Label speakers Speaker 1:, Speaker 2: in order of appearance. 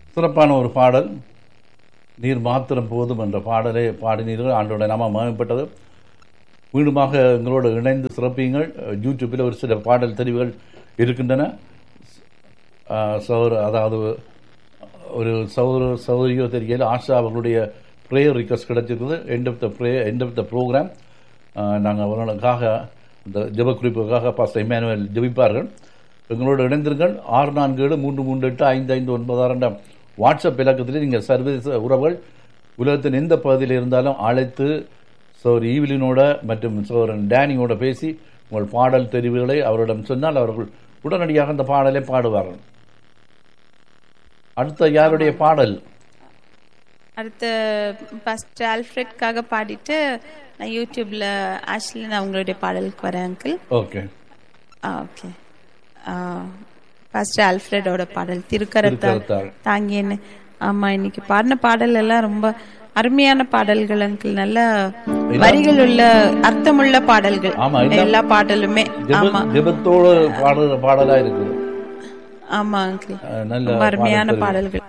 Speaker 1: சிறப்பான ஒரு பாடல் நீர் மாத்திரம் போதும் என்ற பாடலை பாடினீர்கள் ஆண்டோட நாம மகிமைப்பட்டது மீண்டுமாக எங்களோடு இணைந்து சிறப்பியுங்கள் யூடியூப்பில் ஒரு சில பாடல் தெரிவுகள் இருக்கின்றன சௌர அதாவது ஒரு சௌர சௌரியோ தெரியல ஆஷா அவர்களுடைய ப்ரேயர் ரிக்வஸ்ட் கிடைச்சிருக்குது end of the pray end of the programme நாங்கள் அவர்களுக்காக இந்த ஜெப குறிப்புக்காக பாஸ்டர் இமானுவேல் ஜெபிப்பார்கள் எங்களோடு இணைந்திருங்கள் ஆறு நான்கு ஏழு மூன்று மூன்று எட்டு ஐந்து ஐந்து ஒன்பது ஆறு என்ற வாட்ஸ்அப் இலக்கத்தில் நீங்கள் சர்வதேச உறவுகள் உலகத்தின் எந்த பகுதியில் இருந்தாலும் அழைத்து சோர் ஈவிலினோட மற்றும் சோரன் டேனியோட பேசி உங்கள் பாடல் தெரிவுகளை அவரிடம் சொன்னால் அவர்கள் உடனடியாக அந்த பாடலை பாடுவார்கள் அடுத்த யாருடைய பாடல்
Speaker 2: அடுத்து ஃபர்ஸ்ட் ஆல்ஃப்ரெட்காக பாடிட்டு நான் யூடியூப்ல ஆஷ்லின் அவங்களுடைய பாடலுக்கு வரேன் uncle
Speaker 1: okay
Speaker 2: ah okay first ஆல்ஃப்ரெடோட பாடல் திருக்கரத்தால்
Speaker 1: திருக்கரத்தால்.
Speaker 2: தாங்கியன்னு ஆமா இன்னைக்கு பாடின பாடல் எல்லாம் ரொம்ப அருமையான பாடல்கள் அங்கிள் நல்ல வரிகள் உள்ள அர்த்தமுள்ள பாடல்கள்
Speaker 1: ஆமா, எல்லாம்
Speaker 2: எல்லா பாடலுமே ஆமா
Speaker 1: ஜெபத்தோடு பாடுற பாடலா இருக்குது
Speaker 2: ஆமா அங்கிள்
Speaker 1: அஹ் நல்ல
Speaker 2: ரொம்ப அருமையான
Speaker 1: பாடல் தெரிவு.
Speaker 2: பாடல்கள்